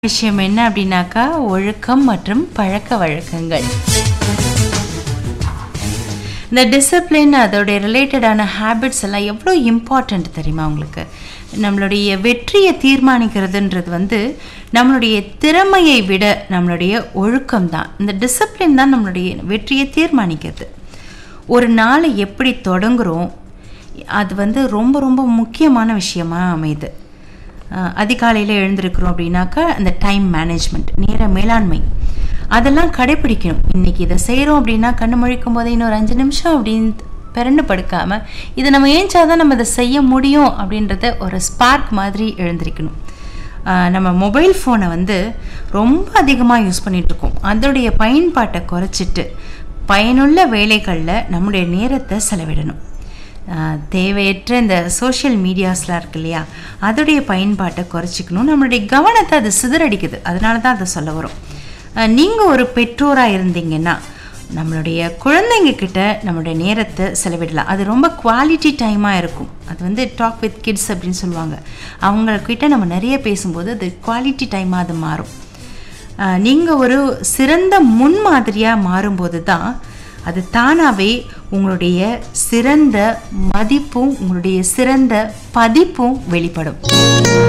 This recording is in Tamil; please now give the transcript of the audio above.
விஷயம் என்ன அப்படின்னாக்கா ஒழுக்கம் மற்றும் பழக்க வழக்கங்கள் இந்த டிசிப்ளின் அதோடைய ரிலேட்டடான ஹேபிட்ஸ் எல்லாம் எவ்வளோ இம்பார்ட்டண்ட் தெரியுமா உங்களுக்கு நம்மளுடைய வெற்றியை தீர்மானிக்கிறதுன்றது வந்து நம்மளுடைய திறமையை விட நம்மளுடைய ஒழுக்கம் தான் இந்த டிசிப்ளின் தான் நம்மளுடைய வெற்றியை தீர்மானிக்கிறது ஒரு நாளை எப்படி தொடங்குகிறோம் அது வந்து ரொம்ப ரொம்ப முக்கியமான விஷயமா அமையுது அஹ் அதிகாலையில் எழுந்திருக்கிறோம் அப்படின்னாக்கா அந்த டைம் மேனேஜ்மெண்ட் நேர மேலாண்மை அதெல்லாம் கடைப்பிடிக்கணும் இன்னைக்கு இதை செய்கிறோம் அப்படின்னா கண்ணு முழிக்கும் போதே இன்னொரு அஞ்சு நிமிஷம் அப்படின்னு பிறண்டு படுக்காம இதை நம்ம ஏஞ்சாதான் நம்ம இதை செய்ய முடியும் அப்படின்றத ஒரு ஸ்பார்க் மாதிரி எழுந்திருக்கணும் ஆஹ் நம்ம மொபைல் ஃபோனை வந்து ரொம்ப அதிகமாக யூஸ் பண்ணிட்டு இருக்கோம் அதோடைய பயன்பாட்டை குறைச்சிட்டு பயனுள்ள வேலைகளில் நம்முடைய நேரத்தை செலவிடணும் ஆஹ் தேவையற்ற இந்த சோஷியல் மீடியாஸ்லாம் இருக்கு இல்லையா அதோடைய பயன்பாட்டை குறைச்சிக்கணும் நம்மளுடைய கவனத்தை அது சிதறடிக்குது அதனால தான் அதை சொல்ல வரும் நீங்கள் ஒரு பெற்றோராக இருந்தீங்கன்னா நம்மளுடைய குழந்தைங்க கிட்ட நம்மளுடைய நேரத்தை செலவிடலாம் அது ரொம்ப குவாலிட்டி டைமாக இருக்கும் அது வந்து டாக் வித் கிட்ஸ் அப்படின்னு சொல்லுவாங்க அவங்கக்கிட்ட நம்ம நிறைய பேசும்போது அது குவாலிட்டி டைமாக அது மாறும் நீங்கள் ஒரு சிறந்த முன்மாதிரியாக மாறும்போது தான் அது தானாகவே உங்களுடைய சிறந்த மதிப்பும் உங்களுடைய சிறந்த பதிப்பும் வெளிப்படும்